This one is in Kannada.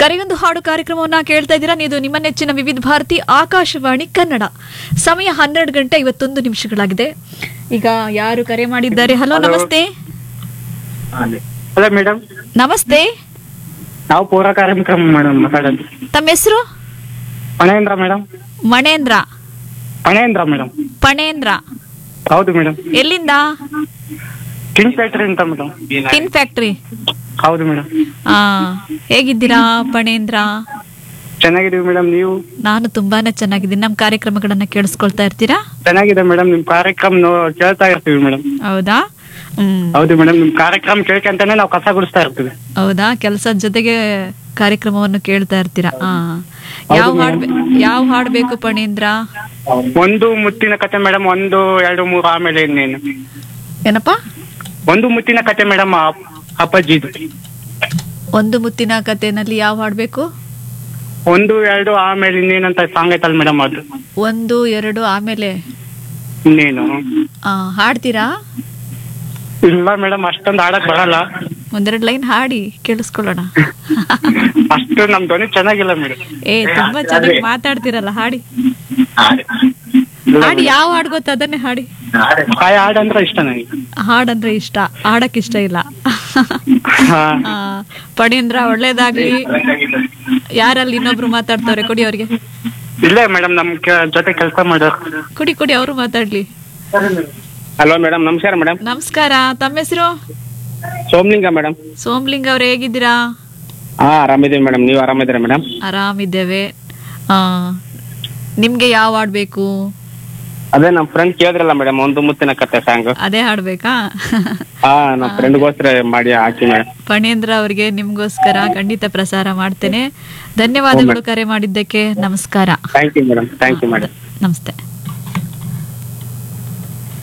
ಕರೆಯೊಂದು ಹಾಡು ಕಾರ್ಯಕ್ರಮವನ್ನ ಕೇಳ್ತಾ ಇದ್ದೀರಾ ಇದು ನಿಮ್ಮ ನೆಚ್ಚಿನ ವಿವಿಧ ಭಾರತಿ ಆಕಾಶವಾಣಿ ಕನ್ನಡ ಸಮಯ ಹನ್ನೆರಡು ಗಂಟೆ ಐವತ್ತೊಂದು ನಿಮಿಷಗಳಾಗಿದೆ ಈಗ ಯಾರು ಕರೆ ಮಾಡಿದ್ದಾರೆ ಹಲೋ ನಮಸ್ತೆ ಹಲೋ ಮೇಡಮ್ ನಮಸ್ತೆ ನಾವು ಪೂರ ಕಾರ್ಯಕ್ರಮ ಮೇಡಮ್ ಮಾತಾಡೋದು ತಮ್ಮ ಹೆಸರು ಪಣೇಂದ್ರ ಮೇಡಮ್ ಮಣೇಂದ್ರ ಪಣೇಂದ್ರ ಮೇಡಮ್ ಪಣೇಂದ್ರ ಹೌದು ಮೇಡಮ್ ಎಲ್ಲಿಂದ ಕಿಂಗ್ ಫ್ಯಾಕ್ಟ್ರಿ ಅಂತ ಮೇಡಮ್ ಟಿನ್ ಫ್ಯಾಕ್ಟ್ರಿ ಹೌದು ಮೇಡಮ್ ಆ ಹೇಗಿದ್ದೀರಾ ಪಣೇಂದ್ರ ಚೆನ್ನಾಗಿದೀವಿ ಮೇಡಮ್ ನೀವು ನಾನು ತುಂಬಾನೇ ಚೆನ್ನಾಗಿದ್ದೀನಿ ನಮ್ಮ ಕಾರ್ಯಕ್ರಮಗಳನ್ನ ಕೇಳಿಸ್ಕೊಳ್ತಾ ಇರ್ತೀರಾ ಚೆನ್ನಾಗಿದೆ ಮೇಡಮ್ ನಿಮ್ ಕಾರ್ಯಕ್ರಮ ನೋ- ಕೇಳ್ತಾ ಇರ್ತೀವಿ ಮೇಡಮ್ ಹೌದಾ ಹ್ಮ್ ಹೌದು ಮೇಡಮ್ ನಿಮ್ ಕಾರ್ಯಕ್ರಮ ಕೇಳ್ಕೊಂತಾನೆ ನಾವು ಕಸ ಗುಡಿಸ್ತಾ ಇರ್ತೀವಿ ಹೌದಾ ಕೆಲಸದ ಜೊತೆಗೆ ಕಾರ್ಯಕ್ರಮವನ್ನು ಕೇಳ್ತಾ ಇರ್ತೀರಾ ಆ ಯಾವ ಹಾಡ್ ಬೇ- ಯಾವ ಹಾಡ್ ಬೇಕು ಪಣೇಂದ್ರ ಒಂದು ಮುತ್ತಿನ ಕತೆ ಮೇಡಮ್ ಒಂದು ಎರಡು ಮೂರು ಆಮೇಲೆ ಇನ್ನೇನು ಏನಪ್ಪ ಒಂದು ಮುತ್ತಿನ ಕತೆ ಮೇಡಮ್ ಅಪ್ಪಾಜಿದು ಒಂದು ಮುತ್ತಿನ ಕಥೆನಲ್ಲಿ ಯಾವ ಹಾಡ್ ಬೇಕು ಒಂದು ಎರಡು ಆಮೇಲೆ ಇನ್ನೇನಂತ ಸಾಂಗ್ ಐತಲ್ಲ ಮೇಡಮ್ ಅದು ಒಂದು ಎರಡು ಆಮೇಲೆ ಇನ್ನೇನು ಆ, ಹಾಡ್ತೀರಾ ಇಲ್ಲ ಮೇಡಮ್ ಅಷ್ಟೊಂದು ಆಡಕ್ ಬರಲ್ಲ ಒಂದೆರಡು ಲೈನ್ ಹಾಡಿ ಕೇಳಿಸ್ಕೊಳ್ಳೋಣ ಅಷ್ಟು ನಮ್ ಧ್ವನಿ ಚೆನ್ನಾಗಿಲ್ಲ ಮೇಡಮ್ ಏ ತುಂಬಾ ಚೆನ್ನಾಗಿ ಮಾತಾಡ್ತೀರಲ್ಲ ಹಾಡಿ ಹಾಡಿ ಯಾವ ಹಾಡ್ ಗೊತ್ತ ಅದನ್ನೇ ಹಾಡಿ ಕಾಯಿ ಹಾಡಂದ್ರೆ ಇಷ್ಟ ನನಗೆ ಹಾಡಂದ್ರೆ ಇಷ್ಟ ಹಾಡಕ್ ಇಷ್ಟ ಇಲ್ಲ ಹಾ. ಆ, ಪಣೇಂದ್ರ ಒಳ್ಳೇದಾಗ್ಲಿ ಯಾರಲ್ಲಿ ಇನ್ನೊಬ್ರು ಮಾತಾಡ್ತವ್ರೆ ಕೊಡಿ ಅವ್ರಿಗೆ ಇಲ್ಲೇ ಮೇಡಮ್ ನಮ್ ಕೆ- ಜೊತೆ ಕೆಲಸ ಮಾಡೋರು ಕುಡಿ ಕುಡಿ ಅವರು ಮಾತಾಡ್ಲಿ ಹಲೋ ಮೇಡಮ್ ನಮಸ್ಕಾರ ಮೇಡಮ್ ನಮಸ್ಕಾರ ತಮ್ಮ ಹೆಸರು ಸೋಮಲಿಂಗ ಮೇಡಮ್ ಸೋಮ್ಲಿಂಗ್ ಅವ್ರು ಹೇಗಿದ್ದೀರಾ ಹಾ ಆರಾಮಿದೀವಿ ಮೇಡಮ್ ನೀವು ಆರಾಮಿದ್ದೀರಾ ಮೇಡಮ್ ಆರಾಮಿದ್ದೇವೆ ಆ, ನಿಮ್ಗೆ ಯಾವ ಹಾಡ್ ಬೇಕು ಅದೇ ನಮ್ ಫ್ರೆಂಡ್ ಕೇಳಿದ್ರಲ್ಲ ಮೇಡಮ್ ಒಂದು ಮುತ್ತಿನ ಕತೆ ಸಾಂಗ್ ಅದೇ ಹಾಡ್ಬೇಕಾ ಹಾ ನಮ್ ಫ್ರೆಂಡ್ಗೋಸ್ಕರ ಮಾಡಿ ಹಾಕಿ ಮೇಡಮ್ ಪಣೇಂದ್ರ ಅವ್ರಿಗೆ ನಿಮ್ಗೋಸ್ಕರ ಖಂಡಿತ ಪ್ರಸಾರ ಮಾಡ್ತೇನೆ ಧನ್ಯವಾದಗಳು ಕರೆ ಮಾಡಿದ್ದಕ್ಕೆ ನಮಸ್ಕಾರ thank you madam thank you madam ನಮಸ್ತೆ